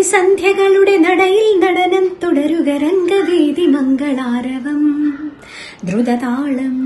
സന്ധ്യകളുടെ നടയിൽ നടനം തുടരുക രംഗവേദി മംഗളാരവം ദ്രുതതാളം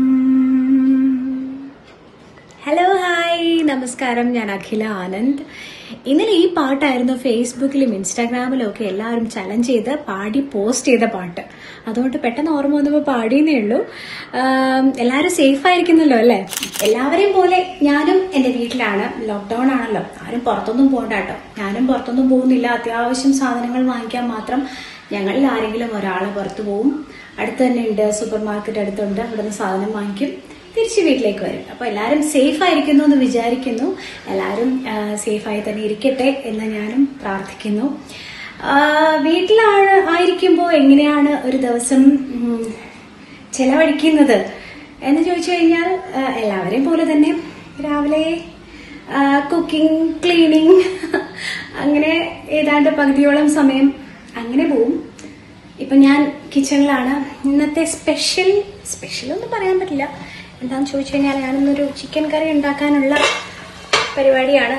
hello hi നമസ്കാരം ഞാൻ അഖില ആനന്ദ് ഇന്നലെ ഈ പാട്ടായിരുന്നു ഫേസ്ബുക്കിലും ഇൻസ്റ്റാഗ്രാമിലും ഒക്കെ എല്ലാവരും ചലഞ്ച് ചെയ്ത് പാടി പോസ്റ്റ് ചെയ്ത പാട്ട് അതുകൊണ്ട് പെട്ടെന്ന് ഓർമ്മ വന്നപ്പോൾ പാടിയെന്നേ ഉള്ളൂ ആം, എല്ലാവരും സേഫ് ആയിരിക്കുന്നല്ലോ അല്ലേ എല്ലാവരെയും പോലെ ഞാനും എൻ്റെ വീട്ടിലാണ് ലോക്ക്ഡൗൺ ആണല്ലോ ആരും പുറത്തൊന്നും പോകണ്ട കേട്ടോ ഞാനും പുറത്തൊന്നും പോകുന്നില്ല അത്യാവശ്യം സാധനങ്ങൾ വാങ്ങിക്കാൻ മാത്രം ഞങ്ങളിൽ ആരെങ്കിലും ഒരാൾ പുറത്തു പോകും അടുത്ത് തന്നെ ഉണ്ട് സൂപ്പർ മാർക്കറ്റ് അടുത്തുണ്ട് അവിടുന്ന് സാധനം വാങ്ങിക്കും തിരിച്ച് വീട്ടിലേക്ക് വരും അപ്പോൾ എല്ലാവരും സേഫ് ആയിരിക്കുന്നു എന്ന് വിചാരിക്കുന്നു എല്ലാവരും സേഫായി തന്നെ ഇരിക്കട്ടെ എന്ന് ഞാനും പ്രാർത്ഥിക്കുന്നു ആ, വീട്ടിലാണ് ആയിരിക്കുമ്പോൾ എങ്ങനെയാണ് ഒരു ദിവസം ഉം, ചെലവഴിക്കുന്നത് എന്ന് ചോദിച്ചു കഴിഞ്ഞാൽ ആ, എല്ലാവരെയും പോലെ തന്നെ രാവിലെ കുക്കിംഗ് ക്ലീനിങ് അങ്ങനെ ഏതാണ്ട് പകുതിയോളം സമയം അങ്ങനെ പോവും ഇപ്പൊ ഞാൻ കിച്ചണിലാണ് ഇന്നത്തെ സ്പെഷ്യൽ സ്പെഷ്യൽ ഒന്നും പറയാൻ പറ്റില്ല എന്താന്ന് ചോദിച്ചു കഴിഞ്ഞാൽ ഞാനിന്നൊരു ചിക്കൻ കറി ഉണ്ടാക്കാനുള്ള പരിപാടിയാണ്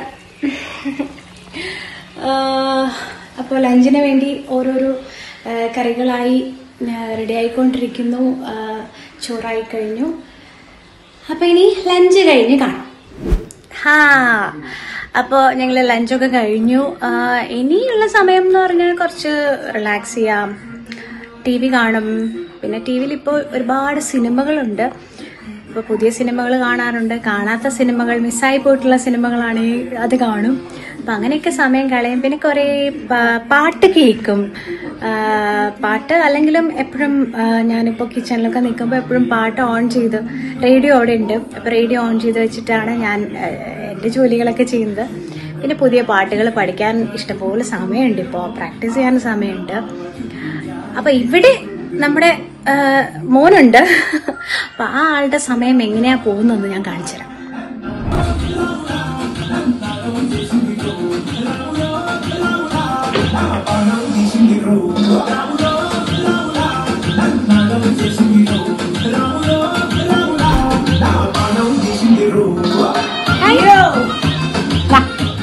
അപ്പോൾ ലഞ്ചിന് വേണ്ടി ഓരോരോ ആ, കറികളായി റെഡി ആയിക്കൊണ്ടിരിക്കുന്നു ആ, ചോറായി കഴിഞ്ഞു അപ്പൊ ഇനി ലഞ്ച് കഴിഞ്ഞ് കാണാം ഹാ അപ്പോൾ ഞങ്ങൾ ലഞ്ചൊക്കെ കഴിഞ്ഞു ആ, ഇനിയുള്ള സമയം എന്ന് പറഞ്ഞാൽ കുറച്ച് റിലാക്സ് ചെയ്യാം ടി വി കാണും പിന്നെ ടി വിയിൽ ഇപ്പോൾ ഒരുപാട് സിനിമകളുണ്ട് ഇപ്പോൾ പുതിയ സിനിമകൾ കാണാറുണ്ട് കാണാത്ത സിനിമകൾ മിസ്സായി പോയിട്ടുള്ള സിനിമകളാണെങ്കിൽ അത് കാണും അപ്പം അങ്ങനെയൊക്കെ സമയം കളയും പിന്നെ കുറേ പാ- പാട്ട് കേൾക്കും ആ, പാട്ട് അല്ലെങ്കിലും എപ്പോഴും ഞാനിപ്പോൾ കിച്ചണിലൊക്കെ നിൽക്കുമ്പോൾ എപ്പോഴും പാട്ട് ഓൺ ചെയ്ത് റേഡിയോ അവിടെ ഉണ്ട് അപ്പോൾ റേഡിയോ ഓൺ ചെയ്ത് വെച്ചിട്ടാണ് ഞാൻ ആ, എൻ്റെ ജോലികളൊക്കെ ചെയ്യുന്നത് പിന്നെ പുതിയ പാട്ടുകൾ പഠിക്കാൻ ഇഷ്ടംപോലെ സമയമുണ്ട് ഇപ്പോൾ പ്രാക്ടീസ് ചെയ്യാൻ സമയമുണ്ട് അപ്പൊ ഇവിടെ നമ്മുടെ ആ, മോനുണ്ട് അപ്പൊ ആ ആളുടെ സമയം എങ്ങനെയാ പോകുന്നതെന്ന് ഞാൻ കാണിച്ചുതരാം വാ.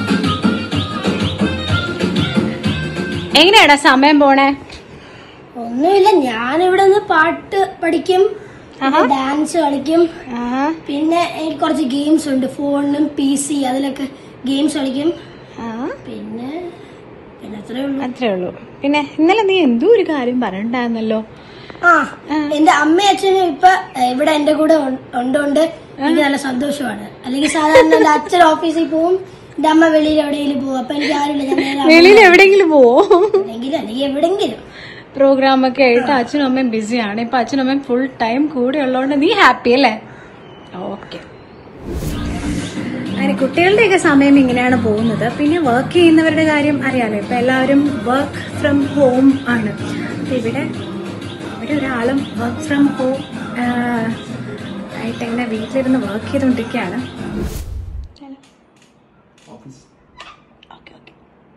എങ്ങനെയാടാ സമയം പോണേ ഒന്നുമില്ല ഞാനിവിടെ നിന്ന് പാട്ട് പഠിക്കും ആഹാ. ഡാൻസ് കളിക്കും ആഹാ. പിന്നെ എനിക്ക് കുറച്ച് ഗെയിംസ് ഉണ്ട് ഫോണിലും പി സി അതിലൊക്കെ ഗെയിംസ് കളിക്കും ആ, പിന്നെ പിന്നെ അത്രേ ഉള്ളൂ അത്രേ ഉള്ളൂ പിന്നെ ഇന്നലെ നീ എന്തോ ഒരു കാര്യം പറയണ്ടായിരുന്നല്ലോ ആ എന്റെ അമ്മയും അച്ഛനും ഇപ്പൊ ഏഹ്, ഇവിടെ എന്റെ കൂടെ ഉൺ- ഉണ്ടോണ്ട് എനിക്ക് നല്ല സന്തോഷമാണ് അല്ലെങ്കിൽ സാധാരണ എന്റെ അച്ഛൻ ഓഫീസിൽ പോവും എന്റെ അമ്മ വെളിയിൽ എവിടെയെങ്കിലും പോകും അപ്പൊ എനിക്ക് ആരുമില്ല ഞാൻ നേരെ വെളിയിൽ എവിടെയെങ്കിലും പോവോ എവിടെയെങ്കിലും അല്ലെങ്കിൽ എവിടെയെങ്കിലും പ്രോഗ്രാം ഒക്കെ ആയിട്ട് അച്ഛനും അമ്മയും ബിസിയാണ് ഇപ്പൊ അച്ഛനും അമ്മയും ഫുൾ ടൈം കൂടെ ഉള്ളതുകൊണ്ട് നീ ഹാപ്പി അല്ലേ ഓക്കെ അങ്ങനെ കുട്ടികളുടെയൊക്കെ സമയം ഇങ്ങനെയാണ് പോകുന്നത് പിന്നെ വർക്ക് ചെയ്യുന്നവരുടെ കാര്യം അറിയാലോ ഇപ്പൊ എല്ലാവരും വർക്ക് ഫ്രം ഹോം ആണ് അപ്പൊ ഇവിടെ ഇവിടെ ഒരാളും വർക്ക് ഫ്രം ഹോം ആയിട്ട് ഇങ്ങനെ വീട്ടിലിരുന്ന് വർക്ക് ചെയ്തുകൊണ്ടിരിക്കുകയാണ് ഓക്കെ ഓക്കെ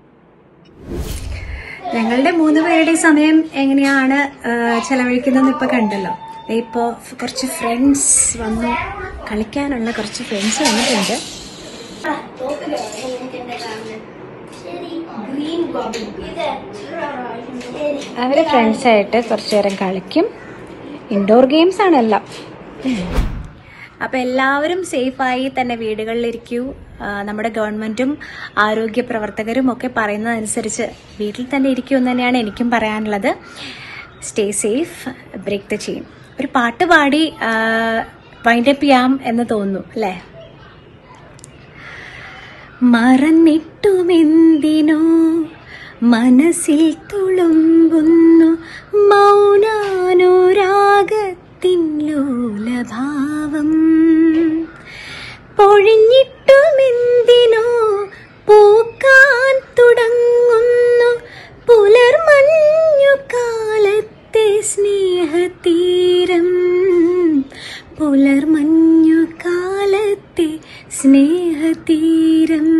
ഞങ്ങളുടെ മൂന്ന് പേരുടെ സമയം എങ്ങനെയാണ് ആ, ചെലവഴിക്കുന്നതെന്ന് ഇപ്പൊ കണ്ടല്ലോ ദേ ഇപ്പോ കുറച്ച് ഫ്രണ്ട്സ് വന്നു കളിക്കാനുള്ള കുറച്ച് ഫ്രണ്ട്സ് വന്നിട്ടുണ്ട് അവര് ഫ്രണ്ട്സായിട്ട് കുറച്ചു നേരം കളിക്കും ഇൻഡോർ ഗെയിംസ് ആണ് എല്ലാം അപ്പൊ എല്ലാവരും സേഫായി തന്നെ വീടുകളിലിരിക്കൂ ആ, നമ്മുടെ ഗവൺമെന്റും ആരോഗ്യ പ്രവർത്തകരും ഒക്കെ പറയുന്നതനുസരിച്ച് വീട്ടിൽ തന്നെ ഇരിക്കൂ എന്ന് തന്നെയാണ് എനിക്കും പറയാനുള്ളത് stay safe break the chain ഒരു പാട്ട് പാടി വൈൻഡപ്പ് ചെയ്യാം എന്ന് തോന്നുന്നു അല്ലേ മറന്നിട്ടുമെന്തിനോ മനസ്സിൽ തുളുമ്പുന്നു മൗനാനുരാഗത്തിൻ ലോലഭാവം പൊഴിഞ്ഞിട്ടുമെന്തിനോ പൂക്കാൻ തുടങ്ങുന്നു പുലർമഞ്ഞു കാലത്തെ സ്നേഹതീരം പുലർമഞ്ഞു കാലത്തെ സ്നേഹതീരം